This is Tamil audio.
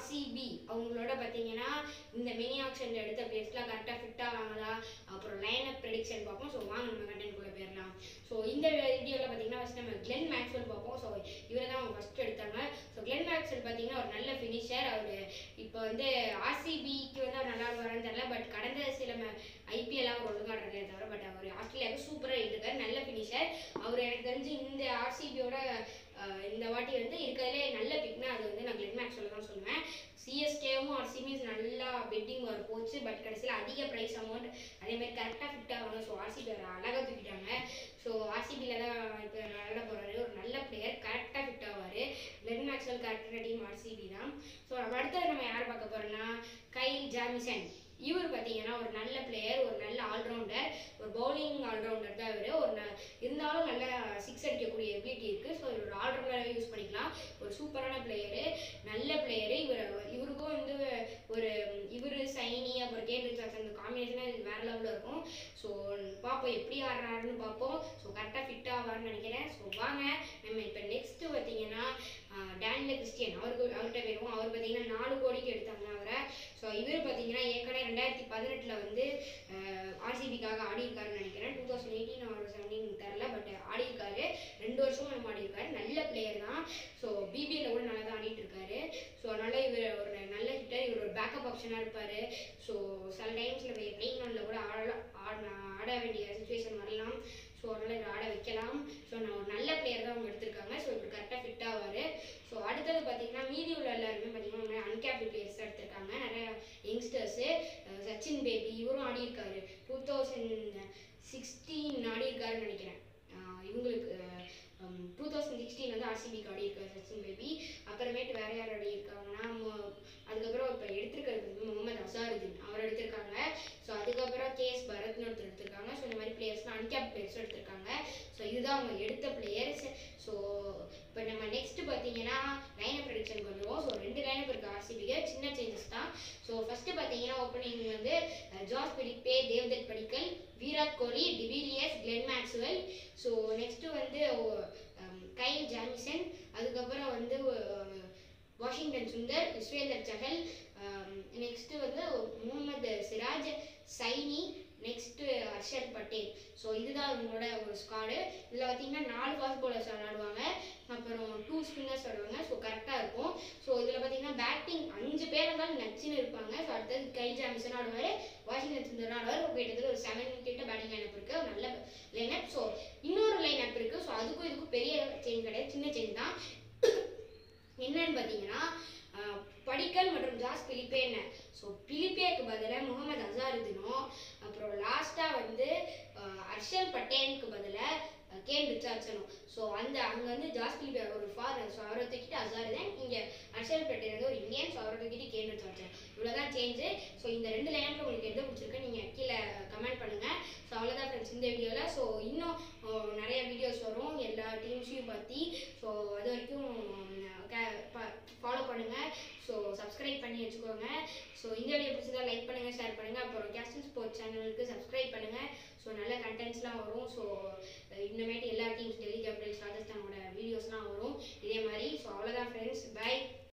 ஆர்சிபி அவங்களோட பார்த்தீங்கன்னா இந்த மினி ஆக்ஷனில் எடுத்த பிளேஸ்லாம் கரெக்டாக ஃபிட் ஆவாங்களா அப்புறம் லைன் அப் ப்ரெடிக்ஷன் பார்ப்போம் ஸோ வாங்க நம்ம கண்டென்ட்குள்ளே போயிடலாம் ஸோ இந்த வீடியோவில் பார்த்தீங்கன்னா ஃபஸ்ட் நம்ம கிளென் மேக்ஸ்வெல் பார்ப்போம் ஸோ இவரை தான் அவங்க ஃபஸ்ட்டு எடுத்தாங்க ஸோ கிளென் மேக்ஸ்வெல் பார்த்தீங்கன்னா ஒரு நல்ல ஃபினிஷர் அவர் இப்போ வந்து ஆர்சிபிக்கு வந்து அவர் நல்லா வரான்னு தெரியல பட் கடந்த சில ஐபிஎல் அவர் ஒழுங்காடுறதே தவிர பட் அவர் ஆஸ்திரேலியாவுக்கு சூப்பராக இருக்கார் நல்ல ஃபினிஷர் அவர் எனக்கு தெரிஞ்சு இந்த ஆர்சிபியோட இந்த வாட்டி வந்து இருக்கிறதுலே நல்ல பிக்னா அது வந்து நான் கிளென் மேக்ஸ்வெல் தான் சொல்லுவேன் சிஎஸ்கேவும் ஆர்சிபிஸ் நல்லா பெட்டிங் வர போச்சு பட் கடைசியில் அதிக ப்ரைஸ் அமௌண்ட் அதே மாதிரி கரெக்டாக ஃபிட் ஆவாங்க ஸோ ஆர்சிபி அழகாக தூக்கிட்டாங்க ஸோ ஆர்சிபியில் தான் இப்போ நல்லா போகிறாரு ஒரு நல்ல பிளேயர் கரெக்டாக ஃபிட் ஆவார் கிளென் மேக்ஸ்வெல் கரெக்டான டீம் ஆர்சிபி தான் ஸோ நம்ம அடுத்தது நம்ம யார் பார்க்க போகிறோம்னா கைல் ஜாமிசன் இவர் பார்த்தீங்கன்னா ஒரு நல்ல பிளேயர் ஒரு நல்ல ஆல்ரவுண்டர் ஒரு பவுலிங் ஆல்ரவுண்டர் தான் இவர் ஒரு ந- இருந்தாலும் நல்ல சிக்ஸ் அடிக்கக்கூடிய எபிலிட்டி இருக்குது ஸோ இவர் ஆல்ரவுண்டராகவே யூஸ் பண்ணிக்கலாம் ஒரு சூப்பரான பிளேயரு நல்ல பிளேயரு இவர் இவருக்கும் வந்து ஒரு இவர் சைனி அப்புறம் கேட் ரிச்சார்ஸ் அந்த காம்பினேஷனாக இது வேறு லெவலில் இருக்கும் ஸோ பார்ப்போம் எப்படி ஆடுறாருன்னு பார்ப்போம் ஸோ கரெக்டாக ஃபிட் ஆவார்னு நினைக்கிறேன் ஸோ வாங்க நம்ம இப்போ நெக்ஸ்ட்டு பார்த்தீங்கன்னா டேனியல் கிறிஸ்டியன் அவருக்கு அவர்கிட்ட போயிடுவோம் அவர் பார்த்தீங்கன்னா நாலு கோடிக்கு எடுத்தாங்க அவரை ஸோ இவர் பார்த்தீங்கன்னா ஏற்கனவே ரெண்டாயிரத்தி பதினெட்டில் வந்து ஆர்சிபிக்காக ஆடியிருக்காருன்னு நினைக்கிறேன் டூ தௌசண்ட் எயிட்டீன் அவர் செவன்டீன் தெரில பட் ஆடியிருக்காரு ரெண்டு வருஷமும் நம்ம ஆடியிருக்காரு நல்ல பிளேயர் தான் ஸோ பிபிஎல்ல கூட நல்லா தான் ஆடிட்டு இருக்காரு ஸோ அதனால இவர் ஒரு நல்ல ஹிட்டர் இவர் ஒரு பேக்கப் ஆப்ஷனாக இருப்பார் ஸோ சில டைம்ஸில் பிளேயிங் ஒன்ல கூட ஆட ஆட ஆட வேண்டிய சுச்சுவேஷன் வரலாம் ஸோ அதனால் இவர் ஆட வைக்கலாம் ஸோ நான் ஒரு நல்ல பிளேயர் தான் அவங்க எடுத்திருக்காங்க ஸோ இவர் கரெக்டாக ஃபிட் ஆவார் ஸோ அடுத்தது பார்த்தீங்கன்னா மீதி உள்ள எல்லாருமே பார்த்தீங்கன்னா அன்கேப்டு பிளேயர்ஸ் எடுத்திருக்காங்க நிறைய யங்ஸ்டர்ஸு சச்சின் பேபி இவரும் ஆடியிருக்காரு டூ தௌசண்ட் சிக்ஸ்டீன் ஆடியிருக்காருன்னு நினைக்கிறேன் அஹ் இவங்களுக்கு டூ தௌசண்ட் சிக்ஸ்டீன் வந்து ஆர்சிபிக்கு ஆடியிருக்காரு சச்சின் பேபி அப்புறமேட்டு வேற யார் ஆடியிருக்காங்கன்னா மு- அதுக்கப்புறம் இப்போ எடுத்திருக்கிறது வந்து முகமது அசாருதீன் அவர் எடுத்திருக்காங்க ஸோ அதுக்கப்புறம் கேஎஸ் பரத்னு ஒருத்தர் எடுத்திருக்காங்க ஸோ இந்த மாதிரி பிளேயர்ஸ்லாம் அன்கேப் பிளேயர்ஸ் எடுத்திருக்காங்க ஸோ இதுதான் அவங்க எடுத்த பிளேயர்ஸ் ஸோ இப்போ நம்ம நெக்ஸ்ட் பார்த்தீங்கன்னா லைன் ப்ரெடிக்ஷன் பண்ணுவோம் ஸோ ரெண்டு லைன் இருக்குது ஆர்சிபிக்கு சின்ன சேஞ்சஸ் தான் ஸோ ஃபர்ஸ்ட் பார்த்தீங்கன்னா ஓப்பனிங் வந்து அஹ், Josh Philippe Devdutt Padikkal Virat Kohli de Villiers Glenn Maxwell so next வந்து அம், கைல் ஜாமிசன் அதுக்கப்புறம் வந்து அஹ், வாஷிங்டன் சுந்தர் யுஸ்வேந்தர் சஹல் நெக்ஸ்ட்டு வந்து முகமது சிராஜ் சைனி நெக்ஸ்ட்டு ஹர்ஷத் பட்டேல் ஸோ இதுதான் இவங்களோட ஒரு ஸ்குவாடு இதில் பார்த்தீங்கன்னா நாலு ஃபாஸ்ட் பவுலர்ஸ் விளாடுவாங்க அப்புறம் டூ ஸ்பின்னர்ஸ் ஆடுவாங்க ஸோ கரெக்டாக இருக்கும் ஸோ இதில் பார்த்தீங்கன்னா பேட்டிங் அஞ்சு பேர் இருந்தாலும் நச்சுன்னு இருப்பாங்க ஸோ அடுத்தது கை ஜாமிசன் ஆடுவார் வாஷிங்டன் சுந்தர் ஆடுவார் கிட்டத்தட்ட ஒரு செவன் கிட்ட பேட்டிங் லைனப் இருக்குது ஒரு நல்ல லைனப் ஸோ இன்னொரு லைனப் இருக்குது ஸோ அதுக்கும் இதுக்கும் பெரிய சேஞ்ச் கிடையாது சின்ன சேஞ்ச் தான் என்னன்னு பார்த்தீங்கன்னா ஆஹ், படிக்கல் மற்றும் ஜாஸ் பிலிப்பேன்னு ஸோ பிலிப்பேக்கு பதிலாக முகமது அசாருதீனும் அப்புறம் லாஸ்ட்டாக வந்து ஆஹ், ஹர்ஷல் பட்டேலுக்கு பதிலாக கேன் ரிச்சார்ட்ஸனும் ஸோ அந்த அங்கே வந்து ஜாஸ் பிலிப்பே ஒரு ஃபாரினர் ஸோ அவரை தூக்கிட்டு அசாருதீன் இங்கே ஹர்ஷல் பட்டேல் வந்து ஒரு இந்தியன் ஸோ அவரை தூக்கிட்டு கேன் ரிச்சார்ட்ஸன் இவ்வளோதான் சேஞ்சு ஸோ இந்த ரெண்டு லைனில் உங்களுக்கு எது பிடிச்சிருக்கு நீங்கள் கீழே கமெண்ட் பண்ணுங்கள் ஸோ அவ்வளோதான் ஃப்ரெண்ட்ஸ் இந்த வீடியோவில் ஸோ இன்னும் ஆஹ், நிறைய வீடியோஸ் வரும் எல்லா டீம்ஸையும் பற்றி ஸோ அது வரைக்கும் ஃபாலோ பண்ணுங்கள் ஸோ சப்ஸ்கிரைப் பண்ணி வச்சுக்கோங்க ஸோ இந்த வீடியோ பிடிச்சதா லைக் பண்ணுங்கள் ஷேர் பண்ணுங்கள் அப்புறம் கேஸ்டன் ஸ்போர்ட்ஸ் சேனலுக்கு சப்ஸ்கிரைப் பண்ணுங்கள் ஸோ நல்ல கண்டென்ட்ஸ்லாம் வரும் ஸோ இனிமேட்டு எல்லா டீம்ஸ் டெல்லி கேபிட்டல்ஸ் ராஜஸ்தானோட வீடியோஸ்லாம் வரும் இதே மாதிரி ஸோ அவ்வளோதான் ஃப்ரெண்ட்ஸ் பை